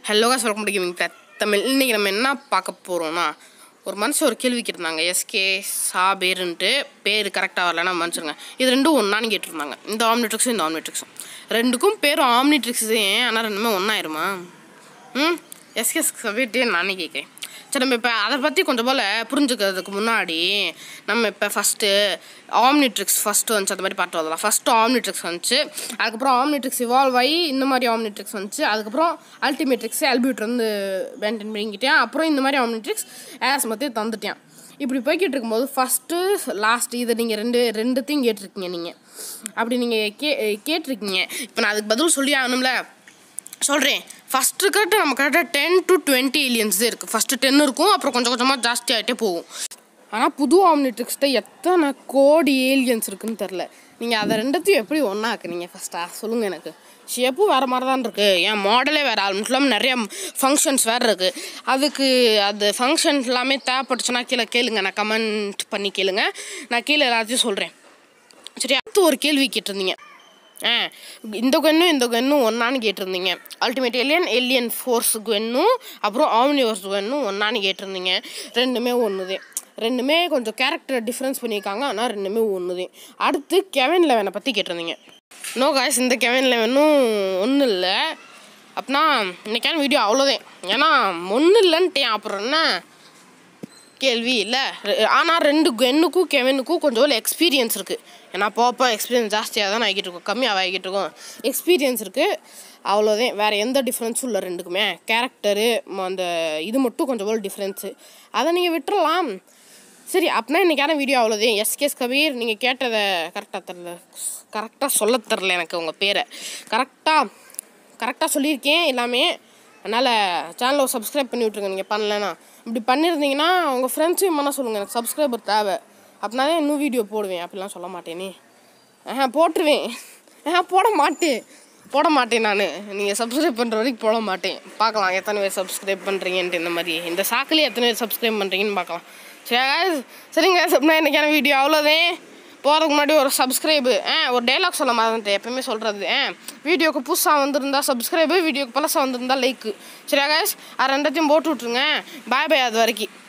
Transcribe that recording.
hello guys welcome to gaming Tamil இன்றைக்கி நம்ம என்ன பார்க்க போகிறோம்னா ஒரு மனுஷன் ஒரு கேள்வி கேட்டிருந்தாங்க எஸ்கே சாபேருன்ட்டு பேர் கரெக்டாக வரலன்னா மனுஷங்க இது ரெண்டும் ஒன்றான்னு கேட்டிருந்தாங்க இந்த ஆம்னிட்ரிக்ஸும் இந்த ஆம்னிட்ரிக்ஸும் ரெண்டுக்கும் பேரும் ஆம்னிட்ரிக்ஸே ஆனால் ரெண்டுமே ஒன்றாயிருமா ம் எஸ்கே சபேட்டே நானே கேட்குறேன் சரி நம்ம இப்போ அதை பற்றி கொஞ்சம் போல் புரிஞ்சுக்கிறதுக்கு முன்னாடி நம்ம இப்போ ஃபஸ்ட்டு ஆம்னிட்ரிக்ஸ் ஃபஸ்ட்டு வந்துச்சு அந்த மாதிரி பார்த்து வரலாம் ஃபஸ்ட்டு ஆம்னிட்ரிக்ஸ் வந்துச்சு அதுக்கப்புறம் ஆம்னிட்ரிக்ஸ் இவால்வ் ஆகி இந்த மாதிரி ஆம்னிட்ரிக்ஸ் வந்துச்சு அதுக்கப்புறம் அல்டிமேட்ரிக்ஸ் எல்பியூட் வந்து மெயின்டைன் பண்ணிக்கிட்டேன் அப்புறம் இந்த மாதிரி ஆம்னிட்ரிக்ஸ் ஏஸ் மொத்தம் தந்துட்டேன் இப்படி போய்கிட்டு இருக்கும்போது ஃபஸ்ட்டு லாஸ்ட் இதை நீங்கள் ரெண்டு ரெண்டுத்தையும் கேட்டிருக்கீங்க நீங்கள் அப்படி நீங்கள் கே கேட்டிருக்கீங்க இப்போ நான் அதுக்கு பதில் சொல்லி ஆகணும்ல சொல்கிறேன் ஃபஸ்ட்டு கட்டு நம்ம கரெக்டாக டென் டு டுவெண்ட்டி ஏலியன்ஸ் தான் இருக்குது ஃபஸ்ட்டு டென் இருக்கும் அப்புறம் கொஞ்சம் கொஞ்சமாக ஜாஸ்தி ஆகிட்டே போகும் ஆனால் புது ஆம்னிட்ரிக்ஸ்ட்ட எத்தனை கோடி ஏலியன்ஸ் இருக்குன்னு தெரில நீங்கள் அதை ரெண்டுத்தையும் எப்படி ஒன்றாக்குறீங்க ஃபஸ்ட்டாக சொல்லுங்கள் எனக்கு ஷேப்பும் வேறு மாதிரி தான் இருக்குது என் மாடலே வேறு ஆல்மோஸ்ட் இல்லாமல் நிறைய ஃபங்க்ஷன்ஸ் வேறு இருக்குது அதுக்கு அது ஃபங்க்ஷன்ஸ் எல்லாமே தேவைப்பட்டுச்சுன்னா கீழே கேளுங்க நான் கமெண்ட் பண்ணி கேளுங்க நான் கீழே எல்லாத்தையும் சொல்கிறேன் சரி அடுத்து ஒரு கேள்வி கேட்டிருந்தீங்க ஆ இந்த கன்னும் இந்த கன்னும் ஒன்றான்னு கேட்டிருந்தீங்க அல்டிமேட் எலியன் எலியன் ஃபோர்ஸ் கன்னும் அப்புறம் ஆம்னிவர்ஸ் கன்னும் ஒன்றான்னு கேட்டிருந்தீங்க ரெண்டுமே ஒன்று தான் ரெண்டுமே கொஞ்சம் கேரக்டர் டிஃப்ரென்ஸ் பண்ணியிருக்காங்க ஆனால் ரெண்டுமே ஒன்று தான் அடுத்து கெவன் லெவனை பற்றி கேட்டிருந்தீங்க நோ காய்ஸ் இந்த கெவன் லெவனும் ஒன்றும் இல்லை அப்படின்னா இன்னைக்கான வீடியோ அவ்வளோதான் ஏன்னா ஒன்றும் இல்லைன்ட்டேன் அப்புறம் என்ன கேள்வி இல்லை ஆனால் ரெண்டு கென்னுக்கும் கெவனுக்கும் கொஞ்சம் எக்ஸ்பீரியன்ஸ் இருக்குது ஏன்னா போப்போ எக்ஸ்பீரியன்ஸ் ஜாஸ்தியாக தான் ஆகிட்டு இருக்கும் கம்மியாக ஆகிட்டு இருக்கும் எக்ஸ்பீரியன்ஸ் இருக்குது அவ்வளோதான் வேறு எந்த டிஃப்ரென்ஸும் இல்லை ரெண்டுக்குமே கேரக்டரு அந்த இது மட்டும் கொஞ்சம் போல் டிஃப்ரென்ஸு அதை நீங்கள் விட்டுறலாம் சரி அப்படின்னா இன்றைக்கான வீடியோ அவ்வளோதான் எஸ்கேஸ் கபீர் நீங்கள் கேட்டதை கரெக்டாக தெரில கரெக்டாக சொல்ல தெரில எனக்கு உங்கள் பேரை கரெக்டாக கரெக்டாக சொல்லியிருக்கேன் எல்லாமே அதனால் சேனலை சப்ஸ்கிரைப் பண்ணி விட்ருங்க நீங்கள் பண்ணலன்னா இப்படி பண்ணியிருந்தீங்கன்னா உங்கள் ஃப்ரெண்ட்ஸையும் பண்ண சொல்லுங்கள் எனக்கு சப்ஸ்கிரைபர் தேவை அப்படின்னா தான் இன்னும் வீடியோ போடுவேன் அப்படிலாம் சொல்ல மாட்டேனே ஆஹா போட்டுருவேன் ஆஹா போட மாட்டேன் போட மாட்டேன் நான் நீங்கள் சப்ஸ்கிரைப் பண்ணுற வரைக்கும் போட மாட்டேன் பார்க்கலாம் எத்தனை பேர் சப்ஸ்கிரைப் பண்ணுறீங்கன்ட்டு இந்த மாதிரி இந்த சாக்கிலே எத்தனை பேர் சப்ஸ்கிரைப் பண்ணுறீங்கன்னு பார்க்கலாம் சரி சரிங்க அப்படின்னா இன்றைக்கான வீடியோ அவ்வளோதான் போகிறதுக்கு முன்னாடி ஒரு சப்ஸ்கிரைபு ஆ ஒரு டைலாக் சொல்ல மாதிரி எப்பயுமே சொல்கிறது ஆ வீடியோக்கு புதுசாக வந்திருந்தா சப்ஸ்கிரைபு வீடியோக்கு பழசாக வந்திருந்தா லைக்கு சரியா guys அது ரெண்டத்தையும் போட்டு விட்ருங்க பாய் பாய் அது வரைக்கும்